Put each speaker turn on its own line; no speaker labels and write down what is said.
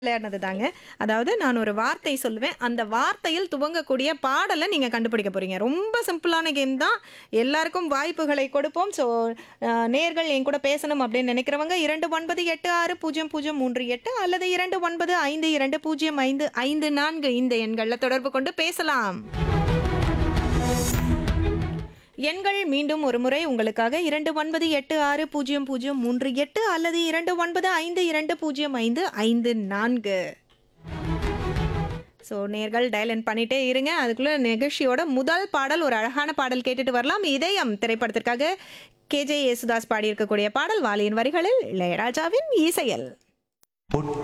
விளையாடினது தாங்க அதாவது நான் ஒரு வார்த்தை சொல்லுவேன் அந்த வார்த்தையில் துவங்கக்கூடிய பாடலை நீங்கள் கண்டுபிடிக்க போறீங்க ரொம்ப சிம்பிளான கேம் தான் எல்லாருக்கும் வாய்ப்புகளை கொடுப்போம் ஸோ நேர்கள் என் கூட பேசணும் அப்படின்னு நினைக்கிறவங்க இரண்டு ஒன்பது எட்டு ஆறு பூஜ்ஜியம் பூஜ்ஜியம் மூன்று எட்டு அல்லது இரண்டு ஒன்பது ஐந்து இரண்டு பூஜ்ஜியம் ஐந்து ஐந்து நான்கு இந்த எண்களில் தொடர்பு கொண்டு பேசலாம் எண்கள் மீண்டும் ஒரு முறை உங்களுக்காக இரண்டு ஒன்பது எட்டு ஆறு பூஜ்ஜியம் பூஜ்ஜியம் மூன்று எட்டு அல்லது இரண்டு ஒன்பது ஐந்து இரண்டு பூஜ்ஜியம் ஐந்து ஐந்து நான்கு ஸோ நேர்கள் டயலன் பண்ணிட்டே இருங்க அதுக்குள்ள நிகழ்ச்சியோட முதல் பாடல் ஒரு அழகான பாடல் கேட்டுட்டு வரலாம் இதயம் திரைப்படத்திற்காக கேஜே யேசுதாஸ் பாடியிருக்கக்கூடிய பாடல் வாலியின் வரிகளில் இளையராஜாவின் இசையல்